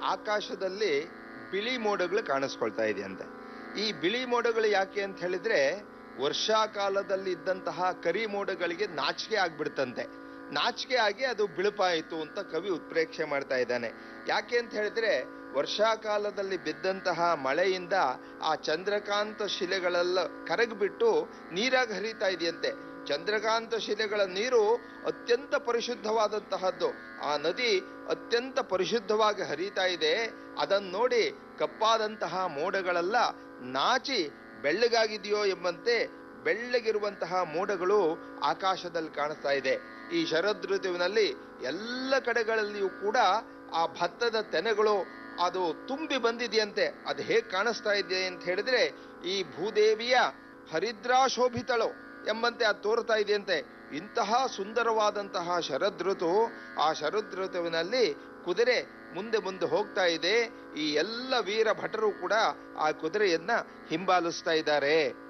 ಆಕಾಶದಲ್ಲಿ ಬಿಳಿ ಮೋಡಗಳು ಕಾಣಿಸ್ಕೊಳ್ತಾ ಇದೆಯಂತೆ ಈ ಬಿಳಿ ಮೋಡಗಳು ಯಾಕೆ ಅಂತ ಹೇಳಿದ್ರೆ ವರ್ಷಾಕಾಲದಲ್ಲಿ ಇದ್ದಂತಹ ಕರಿ ಮೋಡಗಳಿಗೆ ನಾಚಿಕೆ ಆಗ್ಬಿಡ್ತಂತೆ ನಾಚಿಕೆ ಆಗಿ ಅದು ಬಿಳುಪಾಯಿತು ಅಂತ ಕವಿ ಉತ್ಪ್ರೇಕ್ಷೆ ಮಾಡ್ತಾ ಇದ್ದಾನೆ ಯಾಕೆ ಅಂತ ಹೇಳಿದ್ರೆ ವರ್ಷಾಕಾಲದಲ್ಲಿ ಬಿದ್ದಂತಹ ಮಳೆಯಿಂದ ಆ ಚಂದ್ರಕಾಂತ ಶಿಲೆಗಳೆಲ್ಲ ಕರಗಿಬಿಟ್ಟು ನೀರಾಗಿ ಹರಿತಾ ಇದೆಯಂತೆ ಚಂದ್ರಕಾಂತ ಶಿಲೆಗಳ ನೀರು ಅತ್ಯಂತ ಪರಿಶುದ್ಧವಾದಂತಹದ್ದು ಆ ನದಿ ಅತ್ಯಂತ ಪರಿಶುದ್ಧವಾಗಿ ಹರಿತಾ ಇದೆ ಅದನ್ನು ನೋಡಿ ಕಪ್ಪಾದಂತಹ ಮೋಡಗಳೆಲ್ಲ ನಾಚಿ ಬೆಳ್ಳಗಾಗಿದೆಯೋ ಎಂಬಂತೆ ಬೆಳ್ಳಗಿರುವಂತಹ ಮೋಡಗಳು ಆಕಾಶದಲ್ಲಿ ಕಾಣಿಸ್ತಾ ಇದೆ ಈ ಶರದ್ ಋತುವಿನಲ್ಲಿ ಎಲ್ಲ ಕಡೆಗಳಲ್ಲಿಯೂ ಕೂಡ ಆ ಭತ್ತದ ತೆನೆಗಳು ಅದು ತುಂಬಿ ಬಂದಿದೆಯಂತೆ ಅದು ಹೇಗೆ ಕಾಣಿಸ್ತಾ ಇದೆ ಅಂತ ಹೇಳಿದ್ರೆ ಈ ಭೂದೇವಿಯ ಹರಿದ್ರಾಶೋಭಿತಳು ಎಂಬಂತೆ ಅದು ತೋರ್ತಾ ಇದೆಯಂತೆ ಇಂತಹ ಸುಂದರವಾದಂತಹ ಶರದ್ ಋತು ಆ ಶರದ್ ಋತುವಿನಲ್ಲಿ ಕುದುರೆ ಮುಂದೆ ಮುಂದೆ ಹೋಗ್ತಾ ಇದೆ ಈ ಎಲ್ಲ ವೀರ ಭಟರು ಕೂಡ ಆ ಕುದುರೆಯನ್ನ ಹಿಂಬಾಲಿಸ್ತಾ ಇದ್ದಾರೆ